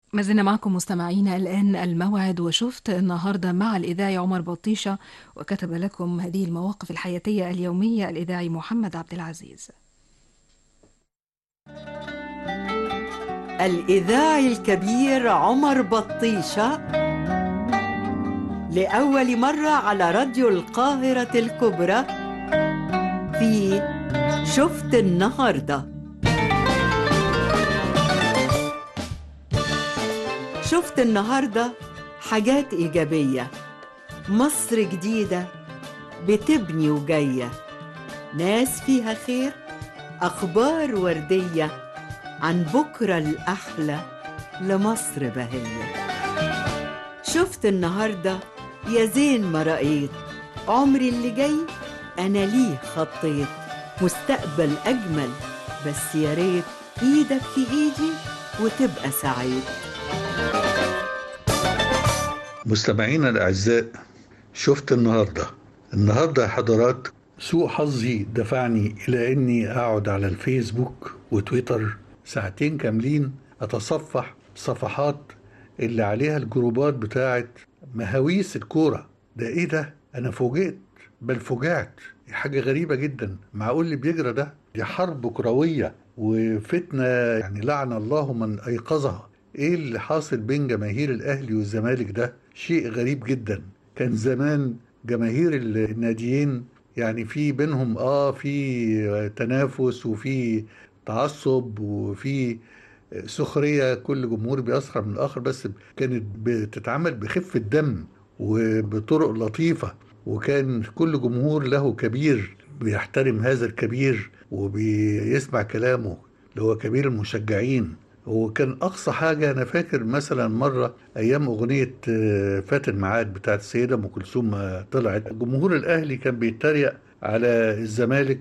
ما زلنا معكم مستمعينا الآن الموعد وشفت النهاردة مع الإذاعي عمر بطيشة وكتب لكم هذه المواقف الحياتية اليومية الإذاعي محمد عبد العزيز الإذاعي الكبير عمر بطيشة لأول مرة على راديو القاهرة الكبرى في شفت النهارده شفت النهارده حاجات ايجابيه مصر جديده بتبني وجايه ناس فيها خير اخبار ورديه عن بكره الاحلى لمصر بهيه شفت النهارده يا زين ما رأيت عمري اللي جاي انا ليه خطيت مستقبل اجمل بس يا ريت ايدك في ايدي وتبقى سعيد مستمعينا الأعزاء شفت النهاردة النهاردة يا حضرات سوء حظي دفعني إلى أني أقعد على الفيسبوك وتويتر ساعتين كاملين أتصفح صفحات اللي عليها الجروبات بتاعت مهاويس الكورة ده إيه ده؟ أنا فوجئت بل فوجعت حاجة غريبة جدا معقول اللي بيجرى ده دي حرب كروية وفتنة يعني لعن الله من أيقظها ايه اللي حاصل بين جماهير الاهلي والزمالك ده شيء غريب جدا كان زمان جماهير الناديين يعني في بينهم اه في تنافس وفي تعصب وفي سخريه كل جمهور بيسخر من الاخر بس كانت بتتعمل بخفه دم وبطرق لطيفه وكان كل جمهور له كبير بيحترم هذا الكبير وبيسمع كلامه اللي هو كبير المشجعين وكان اقصى حاجه انا فاكر مثلا مره ايام اغنيه فات الميعاد بتاعت السيده ام كلثوم ما طلعت جمهور الاهلي كان بيتريق على الزمالك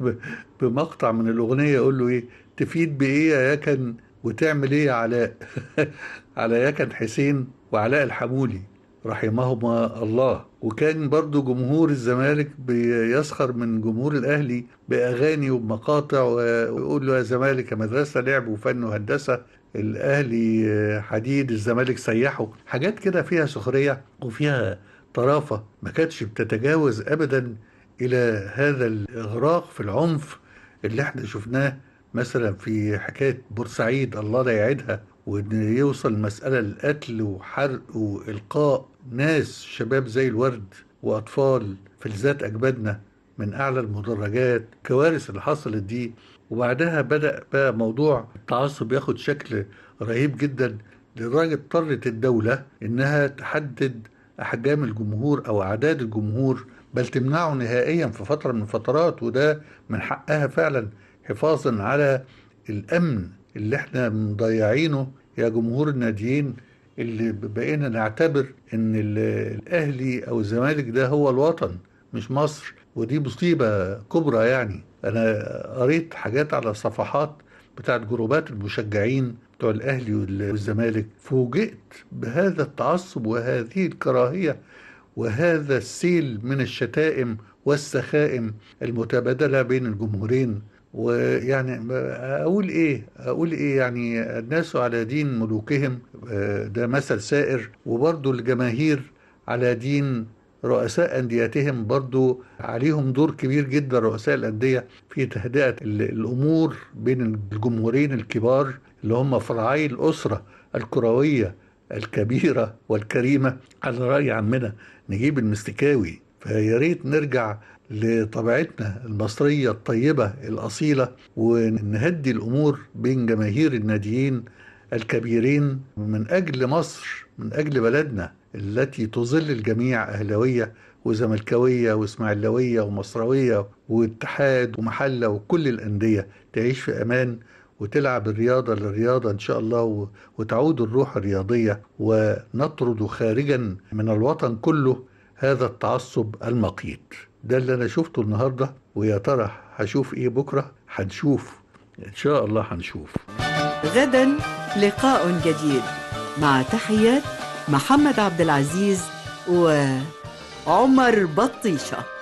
بمقطع من الاغنيه يقول له ايه تفيد بايه يا يكن وتعمل ايه يا علاء على يكن حسين وعلاء الحمولي رحمهما الله وكان برضو جمهور الزمالك بيسخر من جمهور الاهلي باغاني وبمقاطع ويقول له يا زمالك يا مدرسه لعب وفن وهندسه الاهلي حديد الزمالك سيحه حاجات كده فيها سخريه وفيها طرافه ما كانتش بتتجاوز ابدا الى هذا الاغراق في العنف اللي احنا شفناه مثلا في حكايه بورسعيد الله لا يعيدها وان يوصل مسألة للقتل وحرق والقاء ناس شباب زي الورد واطفال فلذات اجدادنا من اعلى المدرجات كوارث اللي حصلت دي وبعدها بدا بقى موضوع التعصب ياخد شكل رهيب جدا لدرجه اضطرت الدوله انها تحدد احجام الجمهور او اعداد الجمهور بل تمنعه نهائيا في فتره من الفترات وده من حقها فعلا حفاظا على الامن اللي احنا مضيعينه يا جمهور الناديين اللي بقينا نعتبر ان الاهلي او الزمالك ده هو الوطن مش مصر ودي مصيبه كبرى يعني انا قريت حاجات على صفحات بتاعت جروبات المشجعين بتوع الاهلي والزمالك فوجئت بهذا التعصب وهذه الكراهيه وهذا السيل من الشتائم والسخائم المتبادله بين الجمهورين ويعني اقول ايه اقول ايه يعني الناس على دين ملوكهم ده مثل سائر وبرضو الجماهير على دين رؤساء انديتهم برضو عليهم دور كبير جدا رؤساء الانديه في تهدئه الامور بين الجمهورين الكبار اللي هم فرعي الاسره الكرويه الكبيره والكريمه على راي عمنا نجيب المستكاوي فيا ريت نرجع لطبيعتنا المصرية الطيبة الأصيلة ونهدي الأمور بين جماهير الناديين الكبيرين من أجل مصر من أجل بلدنا التي تظل الجميع أهلوية وزملكاوية وإسماعيلاوية ومصروية واتحاد ومحلة وكل الأندية تعيش في أمان وتلعب الرياضة للرياضة إن شاء الله وتعود الروح الرياضية ونطرد خارجا من الوطن كله هذا التعصب المقيت ده اللي انا شفته النهارده ويا ترى هشوف ايه بكره هنشوف ان شاء الله هنشوف غدا لقاء جديد مع تحيات محمد عبد العزيز وعمر بطيشه